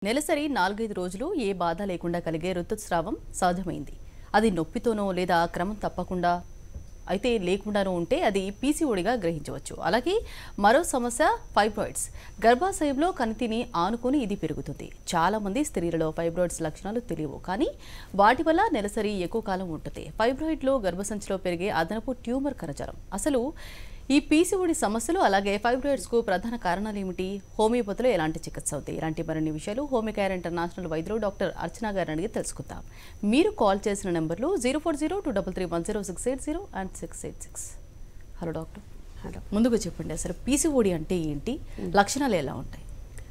నెలసరి నాలుగైదు రోజులు ఏ బాధ లేకుండా కలిగే ఋతుస్రావం సహజమైంది అది నొప్పితోనో లేదా క్రమం తప్పకుండా అయితే లేకుండానో ఉంటే అది పీసీఓడిగా గ్రహించవచ్చు అలాగే మరో సమస్య ఫైబ్రాయిడ్స్ గర్భాశయంలో కణితిని ఆనుకొని ఇది పెరుగుతుంది చాలా మంది స్త్రీలలో ఫైబ్రాయిడ్స్ లక్షణాలు తెలియవు కానీ వాటి వల్ల నెలసరి ఎక్కువ కాలం ఉంటుంది ఫైబ్రాయిడ్లో గర్భసంచిలో పెరిగే అదనపు ట్యూమర్ కణజాలం అసలు ఈ పీసీఓడి సమస్యలు అలాగే ఫైబ్రాయిడ్స్కు ప్రధాన కారణాలు ఏమిటి హోమియోపతిలో ఎలాంటి చికిత్స అవుతాయి ఇలాంటి మరిన్ని విషయాలు హోమియోకేర్ ఇంటర్నేషనల్ వైద్యులు డాక్టర్ అర్చన గారిని అడిగి తెలుసుకుందాం మీరు కాల్ చేసిన నెంబర్లు zero four zero two double three one zero six eight zero and six eight six hello doctor hello ముందుగా చెప్పండి అసలు పీసీఓడి అంటే ఏంటి లక్షణాలు ఎలా ఉంటాయి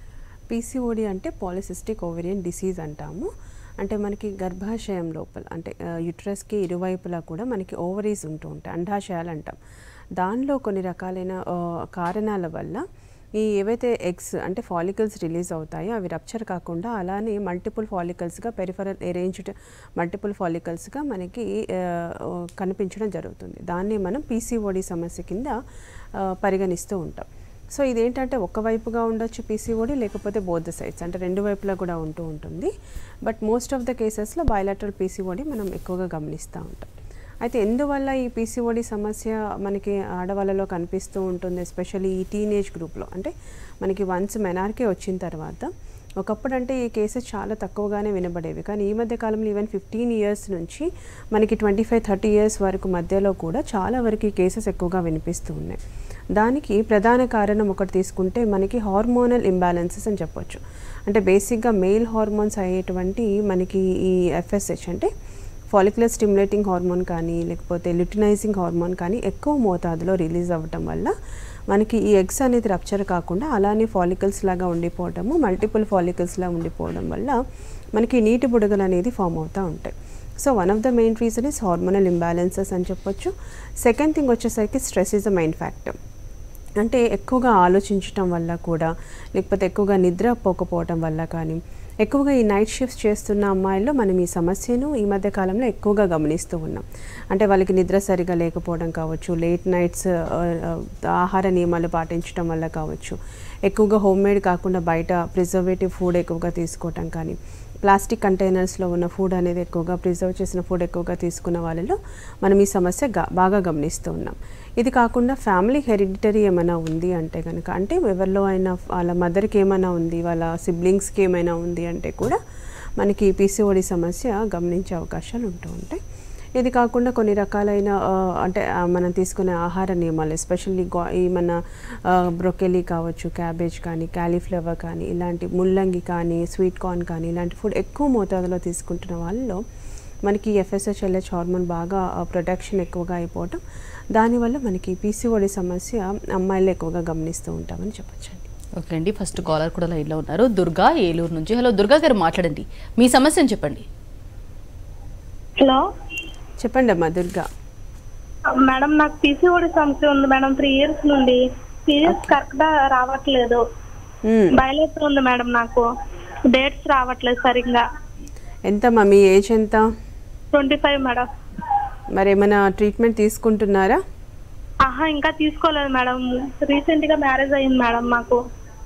పీసీఓడి అంటే పాలిసిస్టిక్ ఓవేరియన్ డిసీజ్ అంటాము అంటే మనకి గర్భాశయం లోపల అంటే యుట్రస్కి ఇరువైపులా కూడా మనకి ఓవరీస్ ఉంటూ ఉంటాయి అండాశయాలు అంటాం దానిలో కొన్ని రకాలైన ఆ, కారణాల వల్ల ఈ ఏవైతే ఎగ్స్ అంటే ఫాలికల్స్ రిలీజ్ అవుతాయో అవి రప్చర్ కాకుండా అలానే మల్టిపుల్ ఫాలికల్స్గా పెరిఫరల్ అరేంజ్డ్ మల్టిపుల్ ఫాలికల్స్గా మనకి ఆ, కనిపించడం జరుగుతుంది దాన్ని మనం పీసీఓడి సమస్య కింద ఆ, పరిగణిస్తూ ఉంటాం సో ఇదేంటంటే ఒకవైపుగా ఉండొచ్చు పీసీఓడి లేకపోతే బోత్ సైడ్స్ అంటే రెండు వైపులా కూడా ఉంటూ ఉంటుంది బట్ మోస్ట్ ఆఫ్ ద కేసెస్లో బయలాటరల్ పీసీఓడి మనం ఎక్కువగా గమనిస్తూ ఉంటాం అయితే ఎందువల్ల ఈ పీసీఓడి సమస్య మనకి ఆడవాళ్ళలో కనిపిస్తూ ఉంటుంది ఎస్పెషల్లీ ఈ టీనేజ్ గ్రూప్లో అంటే మనకి వన్స్ మెనార్కే వచ్చిన తర్వాత ఒకప్పుడు అంటే ఈ కేసెస్ చాలా తక్కువగానే వినబడేవి కానీ ఈ మధ్య కాలంలో ఈవెన్ ఫిఫ్టీన్ ఇయర్స్ నుంచి మనకి ట్వంటీ ఫైవ్ థర్టీ ఇయర్స్ వరకు మధ్యలో కూడా చాలా వరకు ఈ కేసెస్ ఎక్కువగా వినిపిస్తూ ఉన్నాయి దానికి ప్రధాన కారణం ఒకటి తీసుకుంటే మనకి హార్మోనల్ ఇంబ్యాలెన్సెస్ అని చెప్పొచ్చు అంటే బేసిక్గా మెయిల్ హార్మోన్స్ అయ్యేటువంటి మనకి ఈ ఎఫ్ఎస్హెచ్ అంటే ఫాలిక్యులర్ స్టిమ్యులేటింగ్ హార్మోన్ కానీ లేకపోతే లిటినైజింగ్ హార్మోన్ కానీ ఎక్కువ మోతాదులో రిలీజ్ అవ్వటం వల్ల మనకి ఈ ఎగ్స్ అనేది రప్చర్ కాకుండా అలానే ఫాలికల్స్ లాగా ఉండిపోవడము మల్టిపుల్ ఫాలికల్స్ లాగా ఉండిపోవడం వల్ల మనకి నీటి బుడగలు అనేది ఫామ్ అవుతూ ఉంటాయి so one of the main reason is hormonal imbalances అని చెప్పొచ్చు సెకండ్ థింగ్ వచ్చేసరికి stress is the main factor అంటే ఎక్కువగా ఆలోచించటం వల్ల కూడా లేకపోతే ఎక్కువగా నిద్ర పోకపోవటం వల్ల కానీ ఎక్కువగా ఈ నైట్ షిఫ్ట్స్ చేస్తున్న అమ్మాయిల్లో మనం ఈ సమస్యను ఈ మధ్య కాలంలో ఎక్కువగా గమనిస్తూ ఉన్నాం అంటే వాళ్ళకి నిద్ర సరిగా లేకపోవడం కావచ్చు లేట్ నైట్స్ ఆహార నియమాలు పాటించడం వల్ల కావచ్చు ఎక్కువగా హోమ్ మేడ్ కాకుండా బయట ప్రిజర్వేటివ్ ఫుడ్ ఎక్కువగా తీసుకోవటం కానీ ప్లాస్టిక్ కంటైనర్స్లో ఉన్న ఫుడ్ అనేది ఎక్కువగా ప్రిజర్వ్ చేసిన ఫుడ్ ఎక్కువగా తీసుకున్న వాళ్ళలో మనం ఈ సమస్య గా- బాగా గమనిస్తూ ఉన్నాం ఇది కాకుండా ఫ్యామిలీ హెరిడిటరీ ఏమైనా ఉంది అంటే కనుక అంటే ఎవరిలో అయినా వాళ్ళ మదర్కి ఏమైనా ఉంది వాళ్ళ సిబ్లింగ్స్కి ఏమైనా ఉంది అంటే కూడా మనకి పీసీఓడి సమస్య గమనించే అవకాశాలు ఉంటూ ఉంటాయి ఇది కాకుండా కొన్ని రకాలైన ఆ, అంటే ఆ, మనం తీసుకునే ఆహార నియమాలు ఎస్పెషల్లీ ఈ మన బ్రొకెలీ కావచ్చు క్యాబేజ్ కానీ క్యాలీఫ్లవర్ కానీ ఇలాంటి ముల్లంగి కానీ స్వీట్ కార్న్ కానీ ఇలాంటి ఫుడ్ ఎక్కువ మోతాదులో తీసుకుంటున్న వాళ్ళలో మనకి ఎఫ్ఎస్హెచ్ఎల్హెచ్ హార్మోన్ బాగా ప్రొడక్షన్ ఎక్కువగా అయిపోవటం దానివల్ల మనకి పీసీఓడి సమస్య అమ్మాయిలు ఎక్కువగా గమనిస్తూ ఉంటామని చెప్పొచ్చండి ఓకే అండి ఫస్ట్ కాలర్ కూడా లైన్లో ఉన్నారు దుర్గా ఏలూరు నుంచి హలో దుర్గా గారు మాట్లాడండి మీ సమస్యను చెప్పండి హలో చెప్పండి అమ్మా దుర్గా మేడం నాకు పీసీఓడి సమస్య ఉంది మేడం త్రీ ఇయర్స్ నుండి పీరియడ్స్ కరెక్ట్ గా రావట్లేదు మ్మ్. బయలుదేరి ఉంది మేడం నాకు డేట్స్ రావట్లేదు సరిగ్గా ఎంతమ్మా మీ ఏజ్ ఎంత ట్వంటీ ఫైవ్ మేడం మరి ఏమైనా ట్రీట్మెంట్ తీసుకుంటున్నారా ఆహా ఇంకా తీసుకోలేదు మేడం రీసెంట్ గా మ్యారేజ్ అయింది మేడం మాకు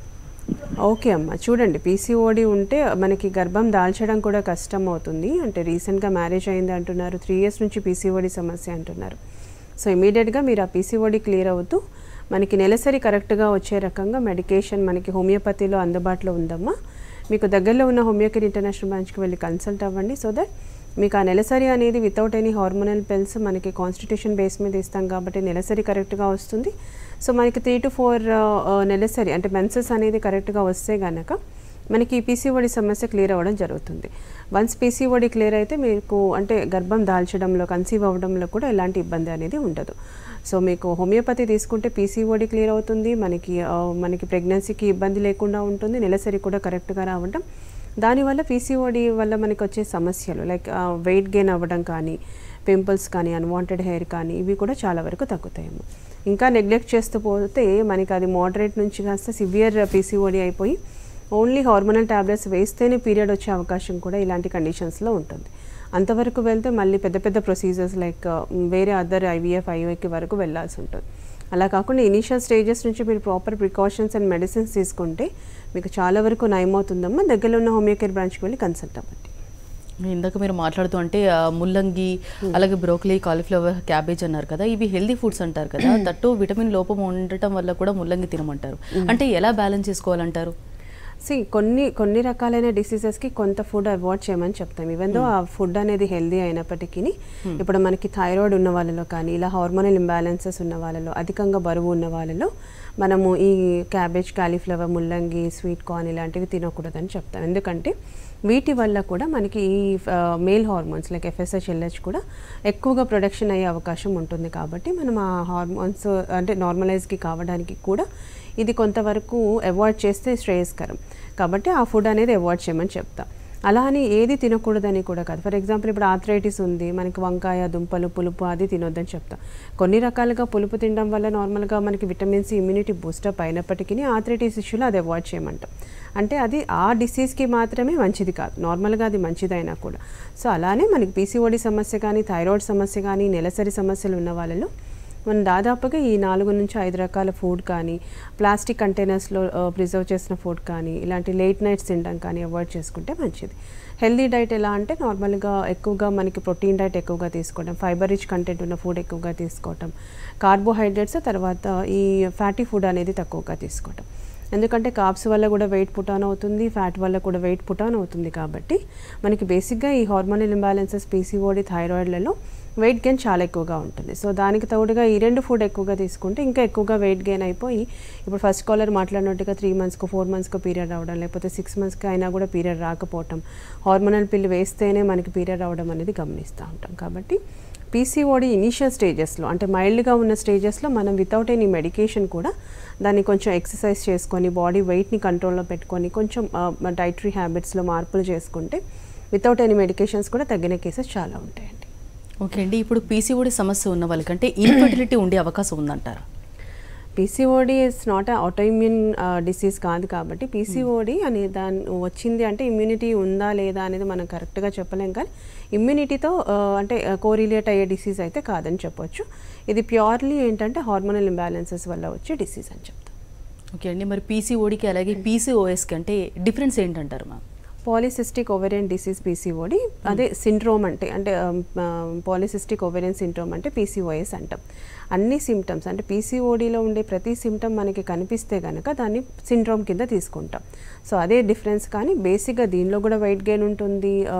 ఓకే అమ్మ చూడండి పీసీఓడి ఉంటే మనకి గర్భం దాల్చడం కూడా కష్టం అవుతుంది అంటే రీసెంట్గా మ్యారేజ్ అయింది అంటున్నారు త్రీ ఇయర్స్ నుంచి పీసీఓడి సమస్య అంటున్నారు సో ఇమీడియట్గా మీరు ఆ పీసీఓడి క్లియర్ అవుతూ మనకి నెలసరి కరెక్ట్గా వచ్చే రకంగా మెడికేషన్ మనకి హోమియోపతిలో అందుబాటులో ఉందమ్మా మీకు దగ్గరలో ఉన్న హోమియోకేర్ ఇంటర్నేషనల్ బ్రాంచ్కి వెళ్ళి కన్సల్ట్ అవ్వండి సో దట్ మీకు ఆ నెలసరి అనేది వితౌట్ ఎనీ హార్మోనల్ పిల్స్ మనకి కాన్స్టిట్యూషన్ బేస్ మీద ఇస్తాం కాబట్టి నెలసరి కరెక్ట్గా వస్తుంది సో మనకి త్రీ టు ఫోర్ నెలసరి అంటే మెన్సెస్ అనేది కరెక్ట్గా వస్తే గనక మనకి ఈ పీసీఓడి సమస్య క్లియర్ అవ్వడం జరుగుతుంది వన్స్ పీసీఓడి క్లియర్ అయితే మీకు అంటే గర్భం దాల్చడంలో కన్సీవ్ అవ్వడంలో కూడా ఎలాంటి ఇబ్బంది అనేది ఉండదు సో మీకు హోమియోపతి తీసుకుంటే పీసీఓడి క్లియర్ అవుతుంది మనకి ఆ, మనకి ప్రెగ్నెన్సీకి ఇబ్బంది లేకుండా ఉంటుంది నెలసరి కూడా కరెక్ట్గా రావడం దానివల్ల పీసీఓడి వల్ల మనకి వచ్చే సమస్యలు లైక్ వెయిట్ గెయిన్ అవ్వడం కానీ పింపుల్స్ కానీ అన్వాంటెడ్ హెయిర్ కానీ ఇవి కూడా చాలా వరకు తగ్గుతాయేమో ఇంకా నెగ్లెక్ట్ చేస్తూ పోతే మనకి అది మోడరేట్ నుంచి కాస్త సివియర్ పీసీఓడి అయిపోయి ఓన్లీ హార్మోనల్ టాబ్లెట్స్ వేస్తేనే పీరియడ్ వచ్చే అవకాశం కూడా ఇలాంటి కండిషన్స్లో ఉంటుంది అంతవరకు వెళ్తే మళ్ళీ పెద్ద పెద్ద ప్రొసీజర్స్ లైక్ వేరే అదర్ ఐవీఎఫ్ ఐఓకి వరకు వెళ్ళాల్సి ఉంటుంది అలా కాకుండా ఇనీషియల్ స్టేజెస్ నుంచి మీరు ప్రాపర్ ప్రికాషన్స్ అండ్ మెడిసిన్స్ తీసుకుంటే మీకు చాలా వరకు నయమవుతుందమ్మా దగ్గరలో ఉన్న హోమియోకేర్ బ్రాంచ్కి వెళ్ళి కన్సల్ట్ అవ్వండి ఇందాక మీరు మాట్లాడుతూ అంటే ఆ, ముల్లంగి అలాగే బ్రోకలీ కాలీఫ్లవర్ క్యాబేజ్ అన్నారు కదా ఇవి హెల్దీ ఫుడ్స్ అంటారు కదా తట్టు విటమిన్ లోపం ఉండటం వల్ల కూడా ముల్లంగి తినమంటారు అంటే ఎలా బ్యాలెన్స్ చేసుకోవాలంటారు సి కొన్ని కొన్ని రకాలైన డిసీజెస్కి కొంత ఫుడ్ అవాయిడ్ చేయమని చెప్తాం ఈవెన్ దో ఆ ఫుడ్ అనేది హెల్దీ అయినప్పటికీ ఇప్పుడు మనకి థైరాయిడ్ ఉన్న వాళ్ళలో కానీ ఇలా హార్మోనల్ ఇంబ్యాలెన్సెస్ ఉన్న వాళ్ళలో అధికంగా బరువు ఉన్న వాళ్ళలో మనము ఈ క్యాబేజ్ కాలీఫ్లవర్ ముల్లంగి స్వీట్ కార్న్ ఇలాంటివి తినకూడదని చెప్తాం ఎందుకంటే వీటి వల్ల కూడా మనకి ఈ male hormones like FSH LH కూడా ఎక్కువగా ప్రొడక్షన్ అయ్యే అవకాశం ఉంటుంది కాబట్టి మనం ఆ హార్మోన్స్ అంటే నార్మలైజ్కి కావడానికి కూడా ఇది కొంతవరకు అవాయిడ్ చేస్తే శ్రేయస్కరం కాబట్టి ఆ ఫుడ్ అనేది అవాయిడ్ చేయమని చెప్తా అలా అని ఏది తినకూడదని కూడా కాదు ఫర్ ఎగ్జాంపుల్ ఇప్పుడు ఆథరైటిస్ ఉంది మనకి వంకాయ దుంపలు పులుపు అది తినొద్దని చెప్తాం కొన్ని రకాలుగా పులుపు తినడం వల్ల నార్మల్గా మనకి విటమిన్స్ ఇమ్యూనిటీ బూస్టప్ అయినప్పటికీ ఆథరైటిస్ ఇష్యూలో అది అవాయిడ్ చేయమంటాం అంటే అది ఆ డిసీజ్కి మాత్రమే మంచిది కాదు నార్మల్గా అది మంచిదైనా కూడా సో అలానే మనకి పీసీఓడి సమస్య కానీ థైరాయిడ్ సమస్య కానీ నెలసరి సమస్యలు ఉన్న వాళ్ళలో మనం దాదాపుగా ఈ నాలుగు నుంచి ఐదు రకాల ఫుడ్ కానీ ప్లాస్టిక్ కంటైనర్స్లో ప్రిజర్వ్ చేసిన ఫుడ్ కానీ ఇలాంటి లేట్ నైట్స్ తినడం కానీ అవాయిడ్ చేసుకుంటే మంచిది హెల్దీ డైట్ ఎలా అంటే నార్మల్గా ఎక్కువగా మనకి ప్రోటీన్ డైట్ ఎక్కువగా తీసుకోవడం ఫైబర్ రిచ్ కంటెంట్ ఉన్న ఫుడ్ ఎక్కువగా తీసుకోవటం కార్బోహైడ్రేట్స్ తర్వాత ఈ ఫ్యాటీ ఫుడ్ అనేది తక్కువగా తీసుకోవటం ఎందుకంటే కాప్స్ వల్ల కూడా వెయిట్ పుటాన్ అవుతుంది ఫ్యాట్ వల్ల కూడా వెయిట్ పుటాన్ అవుతుంది కాబట్టి మనకి బేసిక్గా ఈ హార్మోనల్ ఇంబ్యాలెన్సెస్ పీసీఓడి థైరాయిడ్లలో వెయిట్ గెయిన్ చాలా ఎక్కువగా ఉంటుంది సో దానికి తోడుగా ఈ రెండు ఫుడ్ ఎక్కువగా తీసుకుంటే ఇంకా ఎక్కువగా వెయిట్ గెయిన్ అయిపోయి ఇప్పుడు ఫస్ట్ కాలర్ మాట్లాడినట్టుగా త్రీ మంత్స్కో ఫోర్ మంత్స్కో పీరియడ్ రావడం లేకపోతే సిక్స్ మంత్స్కి అయినా కూడా పీరియడ్ రాకపోవటం హార్మోనల్ పిల్లు వేస్తేనే మనకి పీరియడ్ రావడం అనేది గమనిస్తూ ఉంటాం కాబట్టి పీసీఓడి ఇనీషియల్ స్టేజెస్లో అంటే మైల్డ్గా ఉన్న స్టేజెస్లో మనం వితౌట్ ఎనీ మెడికేషన్ కూడా దాన్ని కొంచెం ఎక్సర్సైజ్ చేసుకొని బాడీ వెయిట్ని కంట్రోల్లో పెట్టుకొని కొంచెం డైటరీ హ్యాబిట్స్లో మార్పులు చేసుకుంటే వితౌట్ ఎనీ మెడికేషన్స్ కూడా తగ్గిన కేసెస్ చాలా ఉంటాయండి ఓకే అండి ఇప్పుడు పీసీఓడి సమస్య ఉన్న వాళ్ళకంటే ఇన్ఫర్టిలిటీ ఉండే అవకాశం ఉందంటారా PCOD is not autoimmune disease కాదు కాబట్టి పీసీఓడి అనే దాని వచ్చింది అంటే ఇమ్యూనిటీ ఉందా లేదా అనేది మనం కరెక్ట్గా చెప్పలేం కానీ ఇమ్యూనిటీతో అంటే కోరిలేట్ అయ్యే డిసీజ్ అయితే కాదని చెప్పొచ్చు ఇది ప్యూర్లీ ఏంటంటే హార్మోనల్ ఇంబ్యాలెన్సెస్ వల్ల వచ్చే డిసీజ్ అని చెప్తాం ఓకే అండి మరి పీసీఓడికి అలాగే పీసీఓఎస్కి అంటే డిఫరెన్స్ ఏంటంటారు ma'am polycystic ovarian disease PCOD అదే సిండ్రోమ్ అంటే అంటే పాలిసిస్టిక్ ఓవేరియన్ సిండ్రోమ్ అంటే పీసీఓఎస్ అంటాం అన్ని సిమ్టమ్స్ అంటే పీసీఓడిలో ఉండే ప్రతి సిమ్టమ్ మనకి కనిపిస్తే కనుక దాన్ని సిండ్రోమ్ కింద తీసుకుంటాం సో అదే డిఫరెన్స్ కానీ బేసిక్గా దీనిలో కూడా వెయిట్ గెయిన్ ఉంటుంది ఆ,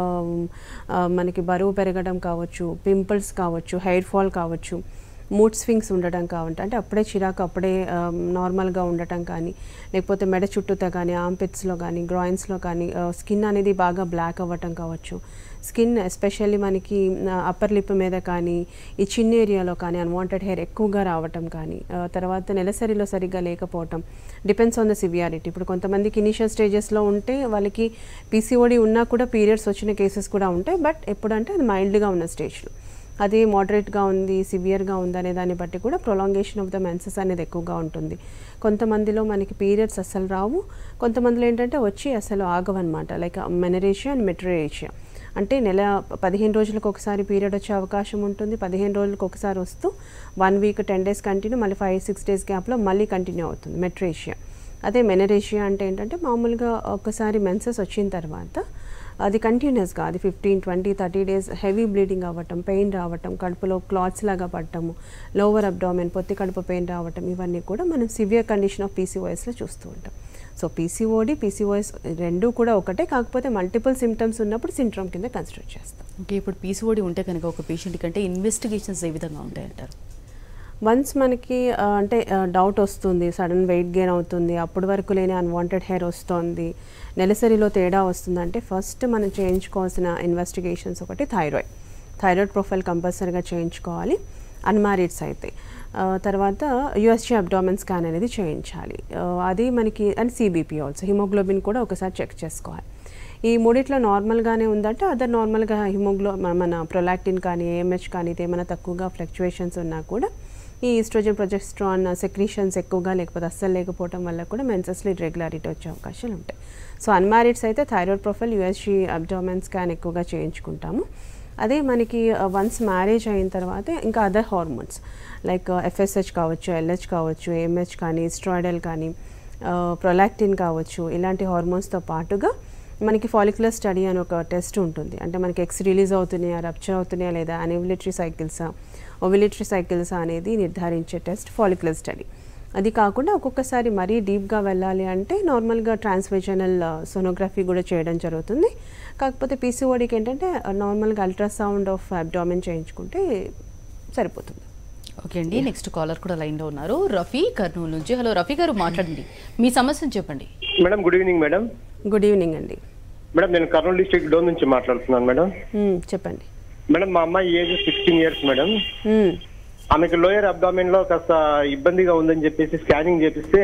ఆ, మనకి బరువు పెరగడం కావచ్చు పింపుల్స్ కావచ్చు హెయిర్ ఫాల్ కావచ్చు మూడ్ స్వింగ్స్ ఉండటం కావంట అంటే అప్పుడే చిరాకు అప్పుడే నార్మల్గా ఉండటం కానీ లేకపోతే మెడ చుట్టూతో కానీ ఆంపిట్స్లో కానీ గ్రాయిన్స్లో కానీ స్కిన్ అనేది బాగా బ్లాక్ అవ్వటం కావచ్చు స్కిన్ ఎస్పెషల్లీ మనకి అప్పర్ లిప్ మీద కానీ ఈ చిన్న ఏరియాలో కానీ అన్వాంటెడ్ హెయిర్ ఎక్కువగా రావటం కానీ ఆ, తర్వాత నెలసరిలో సరిగ్గా లేకపోవటం డిపెండ్స్ ఆన్ ద సివియారిటీ ఇప్పుడు కొంతమందికి ఇనిషియల్ స్టేజెస్లో ఉంటే వాళ్ళకి పీసీఓడి ఉన్నా కూడా పీరియడ్స్ వచ్చిన కేసెస్ కూడా ఉంటాయి బట్ ఎప్పుడంటే అది మైల్డ్గా ఉన్న స్టేజ్లో అది మోడరేట్గా ఉంది సివియర్గా ఉంది అనే దాన్ని బట్టి కూడా ప్రొలాంగేషన్ ఆఫ్ ద మెన్సెస్ అనేది ఎక్కువగా ఉంటుంది కొంతమందిలో మనకి పీరియడ్స్ అస్సలు రావు కొంతమందిలో ఏంటంటే వచ్చి అసలు ఆగవన్నమాట లైక్ మెనరేషియా అండ్ మెట్రేషియా అంటే నెల పదిహేను రోజులకు ఒకసారి పీరియడ్ వచ్చే అవకాశం ఉంటుంది పదిహేను రోజులకు ఒకసారి వస్తూ one week ten days continue మళ్ళీ ఫైవ్ సిక్స్ డేస్ గ్యాప్లో మళ్ళీ కంటిన్యూ అవుతుంది మెట్రేషియా అదే మెనరేషియా అంటే ఏంటంటే మామూలుగా ఒకసారి మెన్సెస్ వచ్చిన తర్వాత అది కంటిన్యూస్గా అది fifteen twenty thirty days heavy bleeding అవ్వటం పెయిన్ రావటం కడుపులో క్లాత్స్ లాగా పడటము లోవర్ అబ్డామెన్ పొత్తి కడుపు పెయిన్ రావటం ఇవన్నీ కూడా మనం సివియర్ కండిషన్ ఆఫ్ పీసీఓఎస్లో చూస్తూ ఉంటాం సో పీసీఓడి పీసీఓఎస్ రెండు కూడా ఒకటే కాకపోతే మల్టిపుల్ సిమ్టమ్స్ ఉన్నప్పుడు సిండ్రోమ్ కింద కన్సిడర్ చేస్తాం ఓకే ఇప్పుడు పీసీఓడి ఉంటే కనుక ఒక పేషెంట్ కంటే ఇన్వెస్టిగేషన్స్ ఏ విధంగా ఉంటాయంటారు వన్స్ మనకి ఆ, అంటే డౌట్ వస్తుంది సడన్ వెయిట్ గెయిన్ అవుతుంది అప్పటి వరకు లేని అన్వాంటెడ్ హెయిర్ వస్తుంది నెలసరిలో తేడా వస్తుంది అంటే ఫస్ట్ మనం చేయించుకోవాల్సిన ఇన్వెస్టిగేషన్స్ ఒకటి థైరాయిడ్ థైరాయిడ్ ప్రొఫైల్ కంపల్సరీగా చేయించుకోవాలి అన్మ్యారీడ్స్ అయితే ఆ, తర్వాత యుఎస్జీ అబ్డామెన్ స్కాన్ అనేది చేయించాలి ఆ, అది మనకి అండ్ సిబిపి ఆల్సో హిమోగ్లోబిన్ కూడా ఒకసారి చెక్ చేసుకోవాలి ఈ మూడిట్లో నార్మల్గానే ఉందంటే అదర్ నార్మల్గా హిమోగ్లో మ- మన ప్రొలాక్టిన్ కానీ ఏఎంహెచ్ కానీ ఇది ఏమైనా తక్కువగా ఫ్లక్చువేషన్స్ ఉన్నా కూడా ఈ ఈస్ట్రోజన్ ప్రొజెస్ట్రాన్ సెక్రీషన్స్ ఎక్కువగా లేకపోతే అస్సలు లేకపోవడం వల్ల కూడా మెన్సెస్లో ఇర్రెగ్యులారిటీ వచ్చే అవకాశాలు ఉంటాయి సో అన్మ్యారీడ్స్ అయితే thyroid profile USG abdomen scan ఎక్కువగా చేయించుకుంటాము అదే మనకి వన్స్ మ్యారేజ్ అయిన తర్వాత ఇంకా అదర్ హార్మోన్స్ లైక్ ఎఫ్ఎస్హెచ్ కావచ్చు ఎల్హెచ్ కావచ్చు ఏఎంహెచ్ కానీ స్ట్రాయిడల్ కానీ ప్రొలాక్టిన్ కావచ్చు ఇలాంటి హార్మోన్స్తో పాటుగా మనకి ఫాలిక్యులర్ స్టడీ అని ఒక టెస్ట్ ఉంటుంది అంటే మనకి ఎక్స్ రిలీజ్ అవుతున్నాయా రప్చర్ అవుతున్నాయా లేదా అనివిలిటరీ సైకిల్సా ఓవిలిటరీ సైకిల్సా అనేది నిర్ధారించే టెస్ట్ ఫాలిక్యులర్ స్టడీ అది కాకుండా ఒక్కొక్కసారి మరీ డీప్గా వెళ్ళాలి అంటే నార్మల్గా ట్రాన్స్విజనల్ సోనోగ్రఫీ కూడా చేయడం జరుగుతుంది కాకపోతే పీసీఓడికి ఏంటంటే నార్మల్గా అల్ట్రాసౌండ్ ఆఫ్ అబ్డామిన్ చేయించుకుంటే సరిపోతుంది ఓకే అండి నెక్స్ట్ కాలర్ కూడా లైన్లో ఉన్నారు రఫీ కర్నూలు నుంచి హలో రఫీ గారు మాట్లాడండి మీ సమస్యను చెప్పండి madam good evening madam good evening అండి మేడం నేను కర్నూలు డిస్ట్రిక్ట్ డోన్ నుంచి మాట్లాడుతున్నాను మేడం మ్మ్, చెప్పండి మేడం మా అమ్మాయి age sixteen years madam hmm, ఆమెకి లోయర్ అబ్డామిన్ లో కాస్త ఇబ్బందిగా ఉందని చెప్పేసి స్కానింగ్ చేపిస్తే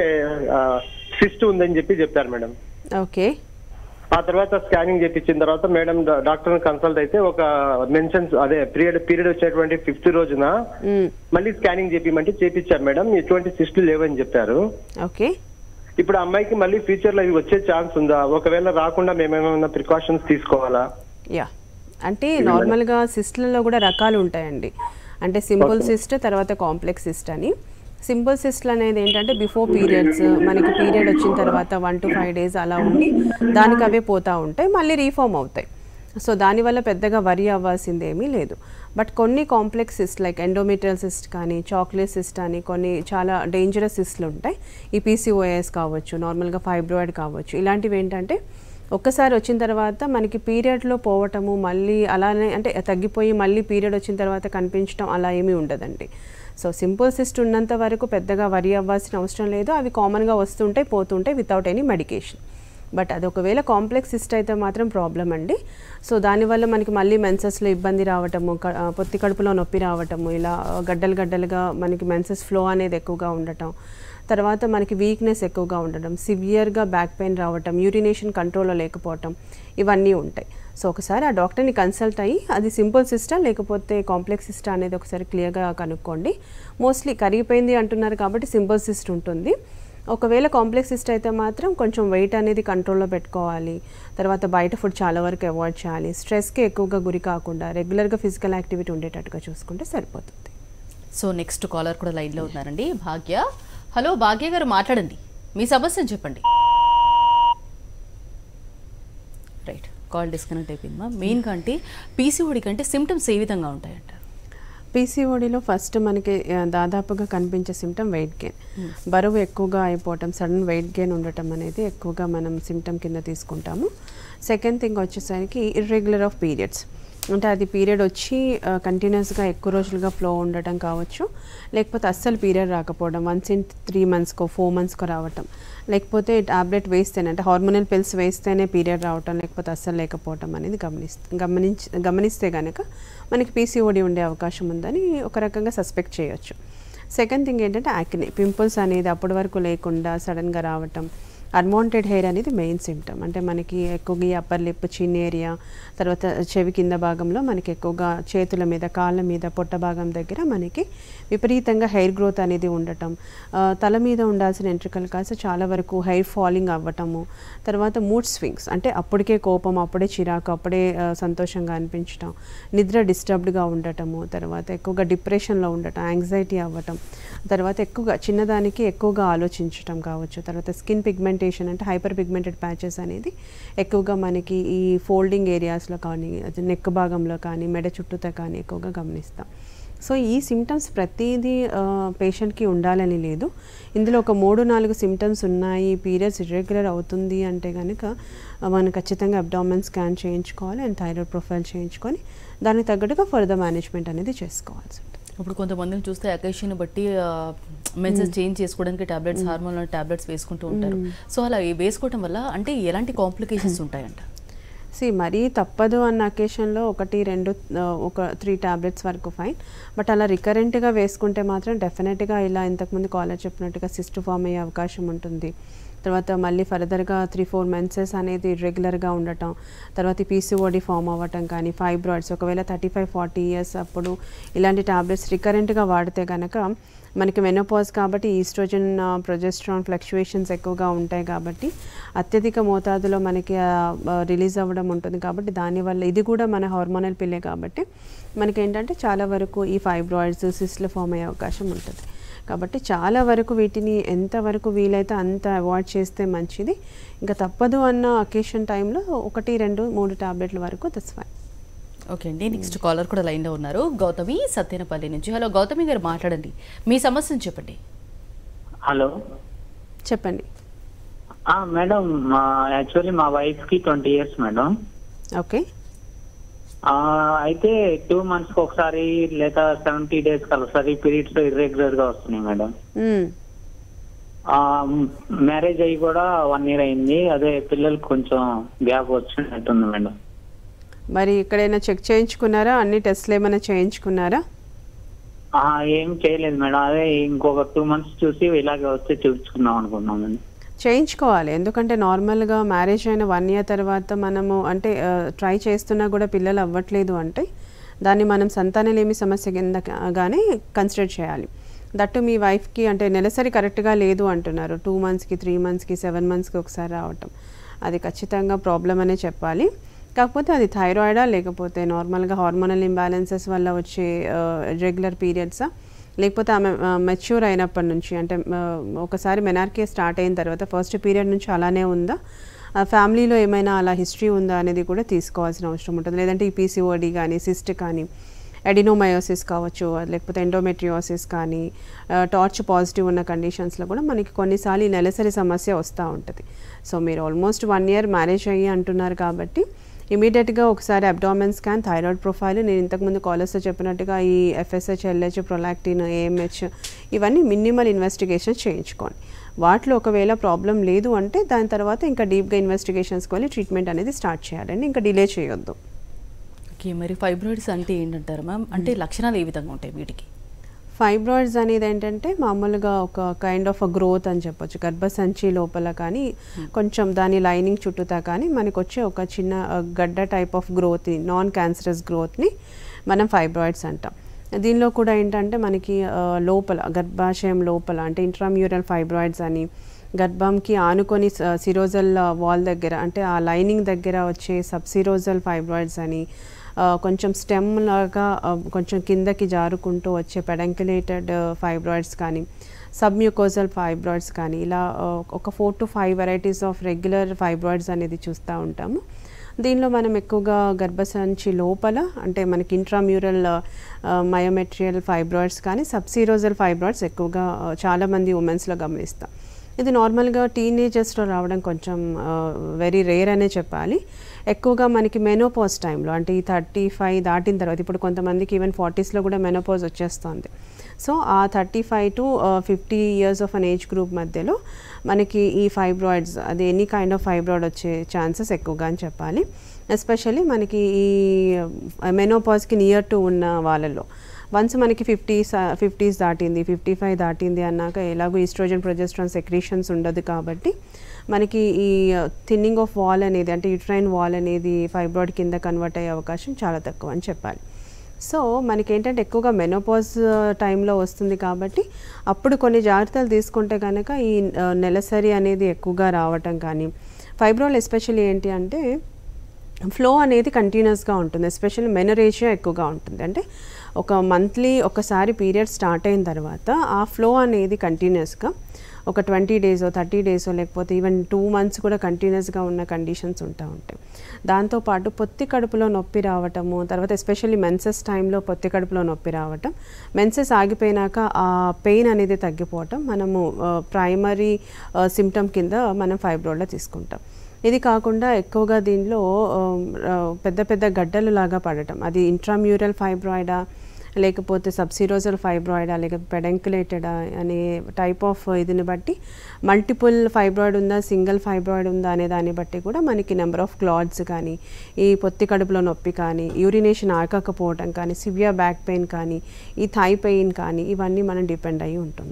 సిస్ట్ ఉందని చెప్పి చెప్పారు మేడం ఓకే ఆ తర్వాత స్కానింగ్ చేపించిన తర్వాత మేడం డాక్టర్ కన్సల్ట్ అయితే ఒక మెన్షన్స్ అదే పీరియడ్ పీరియడ్ వచ్చేటువంటి ఫిఫ్త్ రోజున మ్మ్, మళ్ళీ స్కానింగ్ చేపించమంటే చేపించారు మేడం ఎటువంటి సిస్టులు లేవని చెప్పారు ఓకే ఇప్పుడు ఆ అమ్మాయికి మళ్ళీ ఫ్యూచర్ లో ఇవి వచ్చే ఛాన్స్ ఉందా ఒకవేళ రాకుండా మేమేమైనా ప్రికాషన్స్ తీసుకోవాలా యా అంటే నార్మల్గా సిస్ట్లలో కూడా రకాలు ఉంటాయండి అంటే సింపుల్ సిస్ట్ తర్వాత కాంప్లెక్స్ సిస్ట్ అని సింపుల్ సిస్ట్లు అనేది ఏంటంటే బిఫోర్ పీరియడ్స్ మనకి పీరియడ్ వచ్చిన తర్వాత వన్ టు ఫైవ్ డేస్ అలా ఉండి దానికి అవే పోతూ ఉంటాయి మళ్ళీ రీఫార్మ్ అవుతాయి సో దానివల్ల పెద్దగా వరి అవ్వాల్సింది ఏమీ లేదు బట్ కొన్ని complex cyst like endometrial cyst కానీ చాక్లెట్ సిస్ట్ అని కొన్ని చాలా డేంజరస్ సిస్ట్లు ఉంటాయి ఈ పీసీఓఎస్ కావచ్చు నార్మల్గా ఫైబ్రాయిడ్ కావచ్చు ఇలాంటివి ఏంటంటే ఒక్కసారి వచ్చిన తర్వాత మనకి పీరియడ్లో పోవటము మళ్ళీ అలానే అంటే తగ్గిపోయి మళ్ళీ పీరియడ్ వచ్చిన తర్వాత కనిపించడం అలా ఏమీ ఉండదండి సో సింపుల్ సిస్ట్ ఉన్నంత వరకు పెద్దగా వరి అవ్వాల్సిన అవసరం లేదు అవి కామన్గా వస్తుంటాయి పోతుంటాయి వితౌట్ ఎనీ మెడికేషన్ బట్ అది ఒకవేళ కాంప్లెక్స్ సిస్ట్ అయితే మాత్రం ప్రాబ్లం అండి సో దానివల్ల మనకి మళ్ళీ మెన్సెస్లో ఇబ్బంది రావటము క- ఆ, పొత్తి కడుపులో నొప్పి రావటము ఇలా గడ్డలు గడ్డలుగా మనకి మెన్సెస్ ఫ్లో అనేది ఎక్కువగా ఉండటం తర్వాత మనకి వీక్నెస్ ఎక్కువగా ఉండడం సివియర్గా బ్యాక్ పెయిన్ రావటం యూరినేషన్ కంట్రోల్లో లేకపోవటం ఇవన్నీ ఉంటాయి సో ఒకసారి ఆ డాక్టర్ని కన్సల్ట్ అయ్యి అది సింపుల్ సిస్టా లేకపోతే కాంప్లెక్స్ సిస్టా అనేది ఒకసారి క్లియర్గా కనుక్కోండి మోస్ట్లీ కరిగిపోయింది అంటున్నారు కాబట్టి సింపుల్ సిస్ట్ ఉంటుంది ఒకవేళ కాంప్లెక్స్ సిస్ట్ అయితే మాత్రం కొంచెం వెయిట్ అనేది కంట్రోల్లో పెట్టుకోవాలి తర్వాత బయట ఫుడ్ చాలా వరకు అవాయిడ్ చేయాలి స్ట్రెస్కి ఎక్కువగా గురి కాకుండా రెగ్యులర్గా ఫిజికల్ యాక్టివిటీ ఉండేటట్టుగా చూసుకుంటే సరిపోతుంది సో నెక్స్ట్ కాలర్ కూడా లైన్లో ఉన్నారండి భాగ్య హలో భాగ్య గారు మాట్లాడండి మీ సమస్యను చెప్పండి రైట్ కాల్ డిస్కనెక్ట్ అయిపోయిందమ్మా మెయిన్గా అంటే పీసీఓడి కంటే సిమ్టమ్స్ ఏ విధంగా ఉంటాయంట పీసీఓడిలో ఫస్ట్ మనకి ఆ, దాదాపుగా కనిపించే సిమ్టమ్ వెయిట్ గెయిన్ బరువు ఎక్కువగా అయిపోవటం సడన్ వెయిట్ గెయిన్ ఉండటం అనేది ఎక్కువగా మనం సిమ్టమ్ కింద తీసుకుంటాము సెకండ్ థింగ్ వచ్చేసరికి ఇర్రెగ్యులర్ ఆఫ్ పీరియడ్స్ అంటే అది పీరియడ్ వచ్చి కంటిన్యూస్గా ఎక్కువ రోజులుగా ఫ్లో ఉండటం కావచ్చు లేకపోతే అస్సలు పీరియడ్ రాకపోవడం వన్స్ ఇన్ త్రీ మంత్స్కో ఫోర్ మంత్స్కో రావటం లేకపోతే టాబ్లెట్ వేస్తేనే అంటే హార్మోనల్ పిల్స్ వేస్తేనే పీరియడ్ రావటం లేకపోతే అస్సలు లేకపోవటం అనేది గమనిస్ గమనించి గమనిస్తే కనుక మనకి పీసీఓడి ఉండే అవకాశం ఉందని ఒక రకంగా సస్పెక్ట్ చేయొచ్చు సెకండ్ థింగ్ ఏంటంటే యాక్నే పింపుల్స్ అనేది అప్పటి వరకు లేకుండా సడన్గా రావటం అన్వాంటెడ్ హెయిర్ అనేది మెయిన్ సిమ్టమ్ అంటే మనకి ఎక్కువగా ఈ అప్పర్ లిప్ చిన్ ఏరియా తర్వాత చెవి కింద భాగంలో మనకి ఎక్కువగా చేతుల మీద కాళ్ళ మీద పొట్ట భాగం దగ్గర మనకి విపరీతంగా హెయిర్ గ్రోత్ అనేది ఉండటం ఆ, తల మీద ఉండాల్సిన ఎంట్రికలు కాస్త చాలా వరకు హెయిర్ ఫాలింగ్ అవ్వటము తర్వాత మూడ్ స్వింగ్స్ అంటే అప్పటికే కోపం అప్పుడే చిరాకు అప్పుడే ఆ, సంతోషంగా అనిపించటం నిద్ర డిస్టర్బ్డ్గా ఉండటము తర్వాత ఎక్కువగా డిప్రెషన్లో ఉండటం యాంగ్జైటీ అవ్వటం తర్వాత ఎక్కువగా చిన్నదానికి ఎక్కువగా ఆలోచించటం కావచ్చు తర్వాత స్కిన్ పిగ్మెంటేషన్ అంటే హైపర్ పిగ్మెంటెడ్ ప్యాచెస్ అనేది ఎక్కువగా మనకి ఈ ఫోల్డింగ్ ఏరియాస్లో కానీ నెక్ భాగంలో కానీ మెడ చుట్టూతో కానీ ఎక్కువగా గమనిస్తాం సో ఈ సిమ్టమ్స్ ప్రతిదీ పేషెంట్కి ఉండాలని లేదు ఇందులో ఒక మూడు నాలుగు సిమ్టమ్స్ ఉన్నాయి పీరియడ్స్ ఇర్రెగ్యులర్ అవుతుంది అంటే కనుక ఆ, మనం ఖచ్చితంగా అబ్డామిన్ స్కాన్ చేయించుకోవాలి అండ్ థైరాయిడ్ ప్రొఫైల్ చేయించుకొని దానికి తగ్గట్టుగా ఫర్దర్ మేనేజ్మెంట్ అనేది చేసుకోవాల్సి ఉంటుంది ఇప్పుడు కొంతమందిని చూస్తే అకేషన్ బట్టి మెన్సెస్ చేంజ్ చేసుకోవడానికి టాబ్లెట్స్ హార్మోన్ టాబ్లెట్స్ వేసుకుంటూ ఉంటారు సో అలా వేసుకోవటం వల్ల అంటే ఎలాంటి కాంప్లికేషన్స్ ఉంటాయంట సి మరీ తప్పదు అన్న అకేషన్లో ఒకటి రెండు ఆ, ఒక త్రీ టాబ్లెట్స్ వరకు ఫైన్ బట్ అలా రికరెంట్గా వేసుకుంటే మాత్రం డెఫినెట్గా ఇలా ఇంతకుముందు కాలర్ చెప్పినట్టుగా సిస్ట్ ఫామ్ అయ్యే అవకాశం ఉంటుంది తర్వాత మళ్ళీ ఫర్దర్గా త్రీ ఫోర్ మెన్సెస్ అనేది రెగ్యులర్గా ఉండటం తర్వాత పీసీఓడి ఫామ్ అవ్వటం కానీ ఫైబ్రాయిడ్స్ ఒకవేళ థర్టీ ఫైవ్ ఫార్టీ ఇయర్స్ అప్పుడు ఇలాంటి టాబ్లెట్స్ రికరెంట్గా వాడితే కనుక మనకి మెనోపాజ్ కాబట్టి ఈస్ట్రోజన్ ప్రొజెస్ట్రాన్ ఫ్లక్చుయేషన్స్ ఎక్కువగా ఉంటాయి కాబట్టి అత్యధిక మోతాదులో మనకి రిలీజ్ అవ్వడం ఉంటుంది కాబట్టి దానివల్ల ఇది కూడా మన హార్మోనల్ పిల్లే కాబట్టి మనకి ఏంటంటే చాలా వరకు ఈ ఫైబ్రాయిడ్స్ సిస్ట్లు ఫామ్ అయ్యే అవకాశం ఉంటుంది కాబట్టి చాలా వరకు వీటిని ఎంతవరకు వీలైతే అంత అవాయిడ్ చేస్తే మంచిది ఇంకా తప్పదు అన్న అకేషన్ టైంలో ఒకటి రెండు మూడు టాబ్లెట్ల వరకు దట్స్ ఫైన్ ఓకే అండి నెక్స్ట్ కాలర్ కూడా లైన్లో ఉన్నారు గౌతమి సత్యనపల్లి నుంచి హలో గౌతమి గారు మాట్లాడండి మీ సమస్యను చెప్పండి హలో చెప్పండి ఆ, మేడం మా యాక్చువల్లీ మా వైఫ్ కి ట్వంటీ ఇయర్స్ మేడం ఓకే ఆ, అయితే టూ మంత్స్ కి ఒకసారి లేదా సెవెంటీ డేస్ కి ఒకసారి పీరియడ్స్ ఇర్రెగ్యులర్ గా వస్తున్నాయి మేడం మ్మ్. మ్యారేజ్ అయ్యి కూడా వన్ ఇయర్ అయింది అదే పిల్లలకి కొంచెం గ్యాప్ వచ్చినట్టుంది మేడం మరి ఎక్కడైనా చెక్ చేయించుకున్నారా అన్ని టెస్ట్లు ఏమైనా చేయించుకున్నారా ఆ, ఏం చేయలేదు మేడం అదే ఇంకొక టూ మంత్స్ చూసి ఇలాగే వస్తే చూపించుకుందాం అనుకున్నాం మేడం చేయించుకోవాలి ఎందుకంటే నార్మల్గా మ్యారేజ్ అయిన వన్ ఇయర్ తర్వాత మనము అంటే ట్రై చేస్తున్నా కూడా పిల్లలు అవ్వట్లేదు అంటే దాన్ని మనం సంతానలేమి సమస్య కింద గానే కన్సిడర్ చేయాలి దట్టు మీ వైఫ్కి అంటే నెలసరి కరెక్ట్గా లేదు అంటున్నారు టూ మంత్స్కి త్రీ మంత్స్కి సెవెన్ మంత్స్కి ఒకసారి రావటం అది ఖచ్చితంగా ప్రాబ్లం అనే చెప్పాలి కాకపోతే అది థైరాయిడా లేకపోతే నార్మల్గా హార్మోనల్ ఇంబ్యాలెన్సెస్ వల్ల వచ్చే రెగ్యులర్ పీరియడ్సా లేకపోతే ఆమె మెచ్యూర్ అయినప్పటి నుంచి అంటే ఆ, ఒకసారి మెనార్కే స్టార్ట్ అయిన తర్వాత ఫస్ట్ పీరియడ్ నుంచి అలానే ఉందా ఆ ఫ్యామిలీలో ఏమైనా అలా హిస్టరీ ఉందా అనేది కూడా తీసుకోవాల్సిన అవసరం ఉంటుంది లేదంటే ఈ పీసీఓడి కానీ సిస్ట్ కానీ ఎడినోమయోసిస్ కావచ్చు లేకపోతే ఎండోమెట్రియోసిస్ కానీ ఆ, టార్చ్ పాజిటివ్ ఉన్న కండిషన్స్లో కూడా మనకి కొన్నిసార్లు ఈ నెలసరి సమస్య వస్తూ ఉంటుంది సో మీరు ఆల్మోస్ట్ వన్ ఇయర్ మ్యారేజ్ అయ్యి అంటున్నారు కాబట్టి ఇమీడియట్గా ఒకసారి అబ్డామెన్ స్కాన్ థైరాయిడ్ ప్రొఫైల్ నేను ఇంతకుముందు కాలర్స్లో చెప్పినట్టుగా ఈ ఎఫ్ఎస్హెచ్ ఎల్హెచ్ ప్రొలాక్టిన్ ఏఎంహెచ్ ఇవన్నీ మినిమల్ ఇన్వెస్టిగేషన్ చేయించుకోండి వాటిలో ఒకవేళ ప్రాబ్లం లేదు అంటే దాని తర్వాత ఇంకా డీప్గా ఇన్వెస్టిగేషన్స్కి వెళ్ళి ట్రీట్మెంట్ అనేది స్టార్ట్ చేయాలండి ఇంకా డిలే చేయొద్దు ఓకే మరి ఫైబ్రాయిడ్స్ అంటే ఏంటంటారు మ్యామ్ అంటే లక్షణాలు ఏ విధంగా ఉంటాయి వీటికి ఫైబ్రాయిడ్స్ అనేది ఏంటంటే మామూలుగా ఒక కైండ్ ఆఫ్ అ గ్రోత్ అని చెప్పొచ్చు గర్భసంచి లోపల కానీ కొంచెం దాని లైనింగ్ చుట్టూతా కానీ మనకు వచ్చే ఒక చిన్న ఆ, గడ్డ టైప్ ఆఫ్ గ్రోత్ని నాన్ క్యాన్సరస్ గ్రోత్ని మనం ఫైబ్రాయిడ్స్ అంటాం దీనిలో కూడా ఏంటంటే మనకి ఆ, లోపల గర్భాశయం లోపల అంటే ఇంట్రామ్యూరల్ ఫైబ్రాయిడ్స్ అని గర్భంకి ఆనుకొని సిరోజల్ వాల్ దగ్గర అంటే ఆ లైనింగ్ దగ్గర వచ్చే సబ్సిరోజల్ ఫైబ్రాయిడ్స్ అని ఆ, కొంచెం స్టెమ్ లాగా ఆ, కొంచెం కిందకి జారుకుంటూ వచ్చే పెడంకులేటెడ్ ఫైబ్రాయిడ్స్ కానీ సబ్మ్యూకోజల్ ఫైబ్రాయిడ్స్ కానీ ఇలా ఆ, ఒక four to five varieties of regular fibroids అనేది చూస్తూ ఉంటాము దీనిలో మనం ఎక్కువగా గర్భసంచి లోపల అంటే మనకి ఇంట్రామ్యూరల్ మయోమెట్రియల్ ఫైబ్రాయిడ్స్ కానీ సబ్సీరోజల్ ఫైబ్రాయిడ్స్ ఎక్కువగా ఆ, చాలామంది ఉమెన్స్లో గమనిస్తాం ఇది నార్మల్గా టీనేజర్స్లో రావడం కొంచెం వెరీ రేర్ అనే చెప్పాలి ఎక్కువగా మనకి మెనోపాజ్ టైంలో అంటే ఈ థర్టీ ఫైవ్ దాటిన తర్వాత ఇప్పుడు కొంతమందికి ఈవెన్ ఫార్టీస్లో కూడా మెనోపాజ్ వచ్చేస్తుంది సో ఆ thirty five to fifty years of an age group మధ్యలో మనకి ఈ ఫైబ్రాయిడ్స్ అది ఎనీ కైండ్ ఆఫ్ ఫైబ్రాయిడ్ వచ్చే ఛాన్సెస్ ఎక్కువగా అని చెప్పాలి ఎస్పెషల్లీ మనకి ఈ మెనోపాజ్కి నియర్ టు ఉన్న వాళ్ళలో వన్స్ మనకి ఫిఫ్టీస్ ఫిఫ్టీస్ దాటింది ఫిఫ్టీ ఫైవ్ దాటింది అన్నాక ఎలాగో ఈస్ట్రోజన్ ప్రొజెస్ట్రాన్ సెక్రీషన్స్ ఉండదు కాబట్టి మనకి ఈ థిన్నింగ్ ఆఫ్ వాల్ అనేది అంటే యుట్రైన్ వాల్ అనేది ఫైబ్రాయిడ్ కింద కన్వర్ట్ అయ్యే అవకాశం చాలా తక్కువ అని చెప్పాలి సో మనకి ఏంటంటే ఎక్కువగా మెనోపాజ్ టైంలో వస్తుంది కాబట్టి అప్పుడు కొన్ని జాగ్రత్తలు తీసుకుంటే కనుక ఈ ఆ, నెలసరి అనేది ఎక్కువగా రావటం కానీ ఫైబ్రాయిల్ ఎస్పెషల్లీ ఏంటి అంటే ఫ్లో అనేది కంటిన్యూస్గా ఉంటుంది ఎస్పెషల్లీ మెనరేషియా ఎక్కువగా ఉంటుంది అంటే ఒక మంత్లీ ఒకసారి పీరియడ్ స్టార్ట్ అయిన తర్వాత ఆ ఫ్లో అనేది కంటిన్యూస్గా ఒక ట్వంటీ డేసో థర్టీ డేసో లేకపోతే ఈవెన్ టూ మంత్స్ కూడా కంటిన్యూస్గా ఉన్న కండిషన్స్ ఉంటా ఉంటాయి దాంతోపాటు పొత్తి కడుపులో నొప్పి రావటము తర్వాత ఎస్పెషల్లీ మెన్సెస్ టైంలో పొత్తి కడుపులో నొప్పి రావటం మెన్సెస్ ఆగిపోయినాక ఆ పెయిన్ అనేది తగ్గిపోవటం మనము ప్రైమరీ సిమ్టమ్ కింద మనం ఫైబ్రోడ్లో తీసుకుంటాం ఇది కాకుండా ఎక్కువగా దీనిలో ఆ, ఆ, పెద్ద పెద్ద గడ్డలు లాగా పడటం అది ఇంట్రామ్యూరల్ ఫైబ్రాయిడా లేకపోతే సబ్సిరోజల్ ఫైబ్రాయిడా లేకపోతే పెడంకులేటెడా అనే టైప్ ఆఫ్ ఇదిని బట్టి మల్టిపుల్ ఫైబ్రాయిడ్ ఉందా సింగిల్ ఫైబ్రాయిడ్ ఉందా అనే దాన్ని బట్టి కూడా మనకి నెంబర్ ఆఫ్ క్లాట్స్ కానీ ఈ పొత్తి కడుపులో నొప్పి కానీ యూరినేషన్ ఆకకపోవటం కానీ సివియర్ బ్యాక్ పెయిన్ కానీ ఈ థై పెయిన్ కానీ ఇవన్నీ మనం డిపెండ్ అయ్యి ఉంటుంది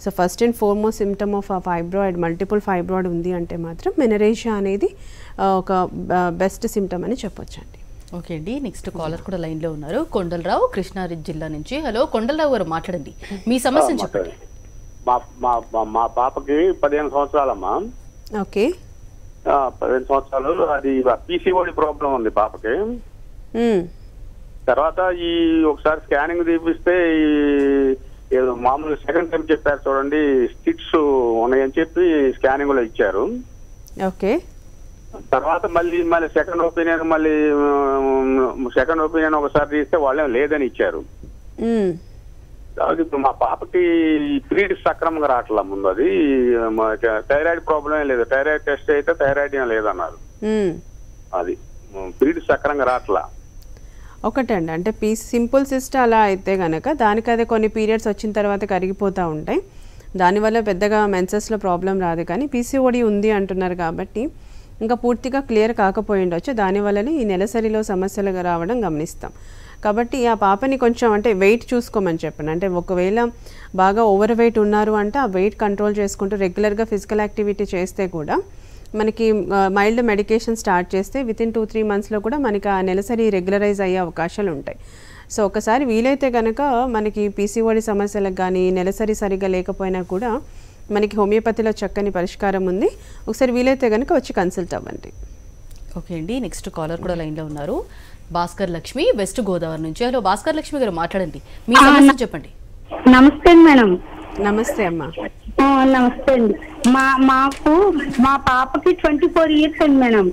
so first and foremost symptom of ah fibroid multiple fibroid ఉంది అంటే మాత్రం మెనరేషియా అనేది ఆ, ఒక బెస్ట్ సిమ్టమ్ అని చెప్పొచ్చండి ఓకే అండి నెక్స్ట్ కాలర్ కూడా లైన్ లో ఉన్నారు కొండలరావు కృష్ణారెడ్డి జిల్లా నుంచి హలో కొండలరావు గారు మాట్లాడండి మీ సమస్యను చెప్పండి మా మా మా- మా పాపకి పదిహేను సంవత్సరాలమ్మా ఓకే ఆ, పదిహేను సంవత్సరాలు అది పీసీఓడి ప్రాబ్లం ఉంది పాపకి మ్మ్. తర్వాత ఈ ఒకసారి స్కానింగ్ తీపిస్తే ఈ ఏదో మామూలు సెకండ్ టైం చెప్పారు చూడండి స్టిక్స్ ఉన్నాయని చెప్పి స్కానింగ్ లో ఇచ్చారు ఓకే తర్వాత మళ్ళీ మళ్ళీ సెకండ్ ఒపీనియన్ మళ్ళీ సెకండ్ ఒపీనియన్ ఒకసారి తీస్తే వాళ్ళేం లేదని ఇచ్చారు మ్మ్. అది ఇప్పుడు మా పాపకి పీరియడ్ సక్రమంగా రావట్లా ముందు అది థైరాయిడ్ ప్రాబ్లం లేదు థైరాయిడ్ టెస్ట్ అయితే థైరాయిడ్ ఏం లేదన్నారు మ్మ్. అది పీరియడ్ సక్రంగా రావట్లా ఒకటండి అంటే పీస్ సింపుల్ సిస్ట్ అలా అయితే కనుక దానికి అదే కొన్ని పీరియడ్స్ వచ్చిన తర్వాత కరిగిపోతూ ఉంటాయి దానివల్ల పెద్దగా మెన్సెస్లో ప్రాబ్లం రాదు కానీ పీసీఓడి ఉంది అంటున్నారు కాబట్టి ఇంకా పూర్తిగా క్లియర్ కాకపోయి ఉండొచ్చు దానివల్లనే ఈ నెలసరిలో సమస్యలు రావడం గమనిస్తాం కాబట్టి ఆ పాపని కొంచెం అంటే వెయిట్ చూసుకోమని చెప్పండి అంటే ఒకవేళ బాగా ఓవర్ వెయిట్ ఉన్నారు అంటే ఆ వెయిట్ కంట్రోల్ చేసుకుంటూ రెగ్యులర్గా ఫిజికల్ యాక్టివిటీ చేస్తే కూడా మనకి మైల్డ్ మెడికేషన్ స్టార్ట్ చేస్తే విత్ ఇన్ టూ త్రీ మంత్స్లో కూడా మనకి ఆ నెలసరి రెగ్యులరైజ్ అయ్యే అవకాశాలు ఉంటాయి సో ఒకసారి వీలైతే కనుక మనకి పీసీఓడి సమస్యలకు కానీ నెలసరి సరిగా లేకపోయినా కూడా మనకి హోమియోపతిలో చక్కని పరిష్కారం ఉంది ఒకసారి వీలైతే కనుక వచ్చి కన్సల్ట్ అవ్వండి ఓకే అండి నెక్స్ట్ కాలర్ కూడా లైన్ లో ఉన్నారు భాస్కర్ లక్ష్మి వెస్ట్ గోదావరి నుంచి హలో భాస్కర్ లక్ష్మి గారు మాట్లాడండి మీ సమస్య చెప్పండి నమస్తే మేడం నమస్తే అమ్మా ఆ, నమస్తే అండి మా మాకు మా పాపకి ట్వంటీ ఫోర్ ఇయర్స్ అండి madam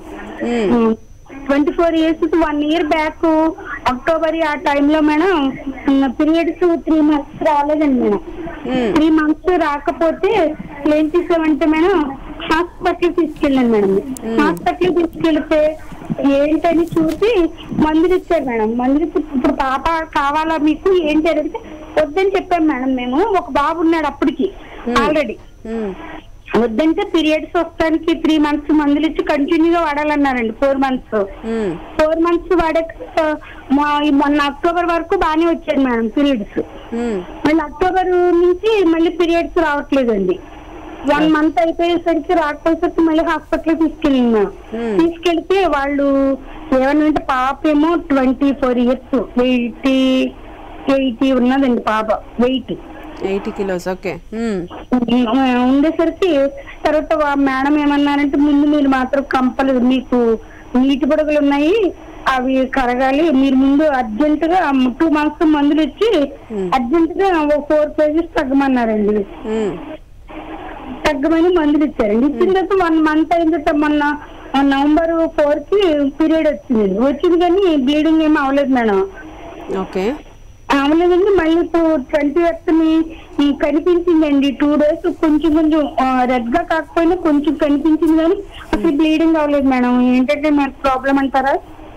twenty four years one year back October ఆ టైంలో మేడం పీరియడ్స్ త్రీ మంత్స్ రాలేదండి మేడం త్రీ మంత్స్ రాకపోతే ఏం చేసామంటే మేడం హాస్పిటల్ తీసుకెళ్ళాను మేడం హాస్పిటల్ తీసుకెళ్తే ఏంటని చూసి మందులు ఇచ్చారు మేడం మందులు ఇచ్చి ఇప్పుడు పాప కావాలా మీకు ఏంటి అని అడిగితే వద్దని చెప్పాం మేడం మేము ఒక బాబు ఉన్నాడు అప్పటికి ఆల్రెడీ మ్మ్. వద్దంటే పీరియడ్స్ వస్తానికి త్రీ మంత్స్ మందులు ఇచ్చి కంటిన్యూగా వాడాలన్నారండి ఫోర్ మంత్స్ మ్మ్. ఫోర్ మంత్స్ వాడాక మా ఈ మొన్న అక్టోబర్ వరకు బాగానే వచ్చాయి మేడం పీరియడ్స్ మ్మ్. మళ్ళీ అక్టోబర్ నుంచి మళ్ళీ పీరియడ్స్ రావట్లేదండి వన్ మంత్ అయిపోయేసరికి రాకపోయేసరికి మళ్ళీ హాస్పిటల్ తీసుకెళ్ళింది మేడం తీసుకెళ్తే వాళ్ళు ఏమన్నంటే పాప ఏమో twenty four years eighty eighty ఉన్నదండి పాప వెయిట్ ఎయిటీ కిలోస్ ఓకే మ్మ్. ఉండేసరికి తర్వాత వా- మేడం ఏమన్నారంటే ముందు మీరు మాత్రం కంపలు మీకు నీటి బుడగలు ఉన్నాయి అవి కరగాలి మీరు ముందు అర్జెంట్ గా టూ మంత్స్ మందులు ఇచ్చి అర్జెంట్ గా ఫోర్ కేజీస్ తగ్గమన్నారండి మ్మ్. తగ్గమని మందులు ఇచ్చారండి ఇచ్చిన తర్వాత వన్ మంత్ అయిన తర్వాత మొన్న నవంబర్ ఫోర్ కి పీరియడ్ వచ్చింది వచ్చింది కానీ బ్లీడింగ్ ఏమీ అవ్వలేదు మేడం ఓకే అవలేదండి మళ్ళీ ఇప్పుడు ట్వంటీ ని కనిపించిందండి టూ డేస్ కొంచెం కొంచెం రెడ్ గా కాకపోయినా కొంచెం కనిపించింది కానీ అసలు బ్లీడింగ్ అవ్వలేదు మేడం ఏంటంటే మరి ప్రాబ్లం అంటారా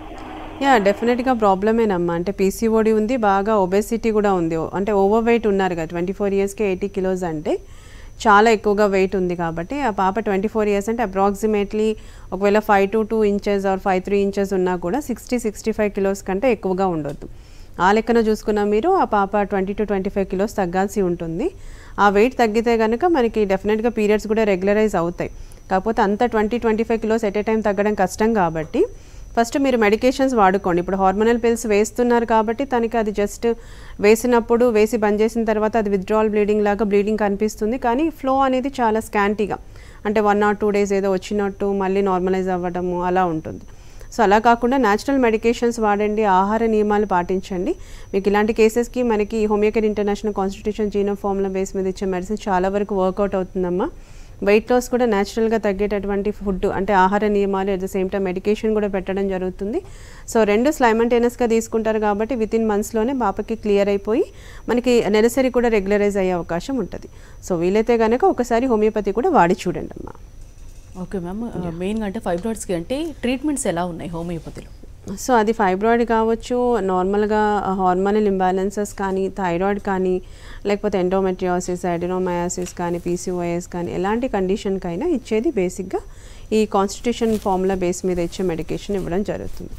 యా డెఫినెట్గా ప్రాబ్లమేనమ్మా అంటే పీసీఓడి ఉంది బాగా ఒబెసిటీ కూడా ఉంది అంటే ఓవర్ వెయిట్ ఉన్నారు కదా ట్వంటీ ఫోర్ ఇయర్స్కి ఎయిటీ కిలోస్ అంటే చాలా ఎక్కువగా వెయిట్ ఉంది కాబట్టి ఆ పాప ట్వంటీ ఫోర్ ఇయర్స్ అంటే అప్రాక్సిమేట్లీ ఒకవేళ five to two inches or five three inches ఉన్నా కూడా సిక్స్టీ సిక్స్టీ ఫైవ్ కిలోస్ కంటే ఎక్కువగా ఉండొద్దు ఆ లెక్కన చూసుకున్న మీరు ఆ పాప twenty two twenty five kilos తగ్గాల్సి ఉంటుంది ఆ వెయిట్ తగ్గితే కనుక మనకి డెఫినెట్గా పీరియడ్స్ కూడా రెగ్యులరైజ్ అవుతాయి కాకపోతే అంత twenty twenty five kilos at a time తగ్గడం కష్టం కాబట్టి ఫస్ట్ మీరు మెడికేషన్స్ వాడుకోండి ఇప్పుడు హార్మోనల్ పిల్స్ వేస్తున్నారు కాబట్టి తనకి అది జస్ట్ వేసినప్పుడు వేసి బంద్ చేసిన తర్వాత అది విత్డ్రావల్ బ్లీడింగ్ లాగా బ్లీడింగ్ కనిపిస్తుంది కానీ ఫ్లో అనేది చాలా స్కాంటీగా అంటే వన్ ఆర్ టూ డేస్ ఏదో వచ్చినట్టు మళ్ళీ నార్మలైజ్ అవ్వడము అలా ఉంటుంది సో అలా కాకుండా న్యాచురల్ మెడికేషన్స్ వాడండి ఆహార నియమాలు పాటించండి మీకు ఇలాంటి కేసెస్కి మనకి Homeocare international constitution geno formula base మీద ఇచ్చే మెడిసిన్ చాలా వరకు వర్కౌట్ అవుతుందమ్మా వెయిట్ లాస్ కూడా న్యాచురల్గా తగ్గేటటువంటి ఫుడ్ అంటే ఆహార నియమాలు at the same time medication కూడా పెట్టడం జరుగుతుంది సో రెండు స్లైమంటేనస్గా తీసుకుంటారు కాబట్టి విత్ ఇన్ మంత్స్లోనే పాపకి క్లియర్ అయిపోయి మనకి నెలసరి కూడా రెగ్యులరైజ్ అయ్యే అవకాశం ఉంటుంది సో వీలైతే కనుక ఒకసారి హోమియోపతి కూడా వాడి చూడండి అమ్మా ఓకే మ్యామ్ మెయిన్గా అంటే ఫైబ్రాయిడ్స్కి అంటే ట్రీట్మెంట్స్ ఎలా ఉన్నాయి హోమియోపతిలో సో అది ఫైబ్రాయిడ్ కావచ్చు నార్మల్గా హార్మోనల్ ఇంబ్యాలెన్సెస్ కానీ థైరాయిడ్ కానీ లేకపోతే ఎండోమెట్రియాసిస్ అడినోమయాసిస్ కానీ పీసీఓఎస్ కానీ ఎలాంటి కండిషన్కైనా ఇచ్చేది బేసిక్గా ఈ కాన్స్టిట్యూషన్ ఫార్ములా బేస్ మీద ఇచ్చే మెడికేషన్ ఇవ్వడం జరుగుతుంది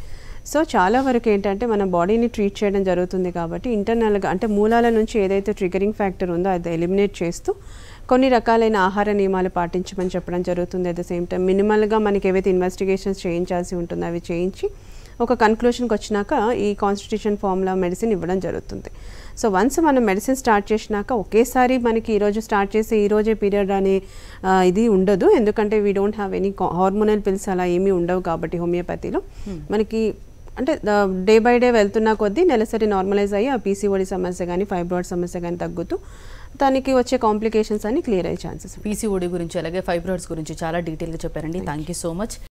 సో చాలా వరకు ఏంటంటే మన బాడీని ట్రీట్ చేయడం జరుగుతుంది కాబట్టి ఇంటర్నల్గా అంటే మూలాల నుంచి ఏదైతే ట్రిగరింగ్ ఫ్యాక్టర్ ఉందో అది ఎలిమినేట్ చేస్తూ కొన్ని రకాలైన ఆహార నియమాలు పాటించమని చెప్పడం జరుగుతుంది అట్ ద సేమ్ టైం మినిమల్గా మనకి ఏవైతే ఇన్వెస్టిగేషన్స్ చేయించాల్సి ఉంటుందో అవి చేయించి ఒక కన్క్లూషన్కి వచ్చినాక ఈ కాన్స్టిట్యూషన్ ఫార్ములా మెడిసిన్ ఇవ్వడం జరుగుతుంది సో వన్స్ మనం మెడిసిన్ స్టార్ట్ చేసినాక ఒకేసారి మనకి ఈరోజు స్టార్ట్ చేసి ఈ రోజే పీరియడ్ అనే ఆ, ఇది ఉండదు ఎందుకంటే we don't have any hormonal pills అలా ఏమీ ఉండవు కాబట్టి హోమియోపతిలో మనకి అంటే డే బై డే వెళ్తున్న కొద్దీ నెలసరి నార్మలైజ్ అయ్యి ఆ పీసీఓడి సమస్య కానీ ఫైబ్రాయిడ్ సమస్య కానీ తగ్గుతూ దానికి వచ్చే కాంప్లికేషన్స్ అన్ని క్లియర్ అయ్యే ఛాన్సెస్ పీసీఓడి గురించి అలాగే ఫైబ్రాయిడ్స్ గురించి చాలా డీటెయిల్గా చెప్పారండి థ్యాంక్ యూ సో మచ్